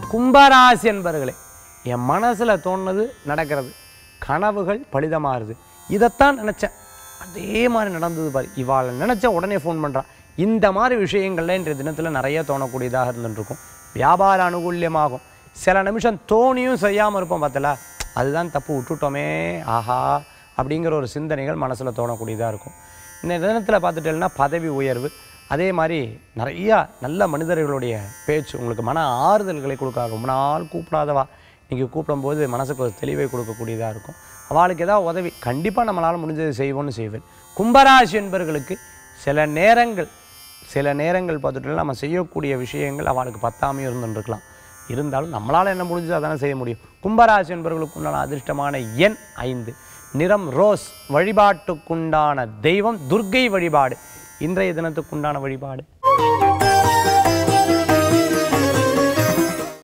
கும்பராசி என்பர்களே என் மனசில் தோணுனது நடக்கிறது கனவுகள் பலிதமாகுது இதைத்தான் நினச்சேன் அதே மாதிரி நடந்தது பாரு இவாளை நினச்ச உடனே ஃபோன் பண்ணுறான் இந்த மாதிரி விஷயங்கள்ல இன்றைய தினத்தில் நிறைய தோணக்கூடியதாக இருந்துருக்கும் வியாபார அனுகூல்யமாகும் சில நிமிஷம் தோணியும் செய்யாமல் இருப்போம் பார்த்தல அதுதான் தப்பு விட்டுட்டோமே ஆஹா அப்படிங்கிற ஒரு சிந்தனைகள் மனசில் தோணக்கூடியதாக இருக்கும் இந்த தினத்தில் பார்த்துட்டேன்னா பதவி உயர்வு அதே மாதிரி நிறையா நல்ல மனிதர்களுடைய பேச்சு உங்களுக்கு மன ஆறுதல்களை கொடுக்க ரொம்ப நாள் கூப்பிடாதவா நீங்கள் கூப்பிடும்போது மனசுக்கு ஒரு தெளிவை கொடுக்கக்கூடியதாக இருக்கும் அவளுக்கு ஏதாவது உதவி கண்டிப்பாக நம்மளால் முடிஞ்சதை செய்வோம்னு செய்வேன் கும்பராசி என்பவர்களுக்கு சில நேரங்கள் சில நேரங்கள் பார்த்துட்டு நம்ம செய்யக்கூடிய விஷயங்கள் அவளுக்கு பத்தாமையும் இருந்துருக்கலாம் இருந்தாலும் நம்மளால் என்ன முடிஞ்சது அதானே செய்ய முடியும் கும்பராசி என்பவர்களுக்கு உண்டான அதிர்ஷ்டமான எண் ஐந்து நிறம் ரோஸ் வழிபாட்டுக்குண்டான தெய்வம் துர்க்கை வழிபாடு இன்றைய தினத்துக்குண்டான வழிபாடு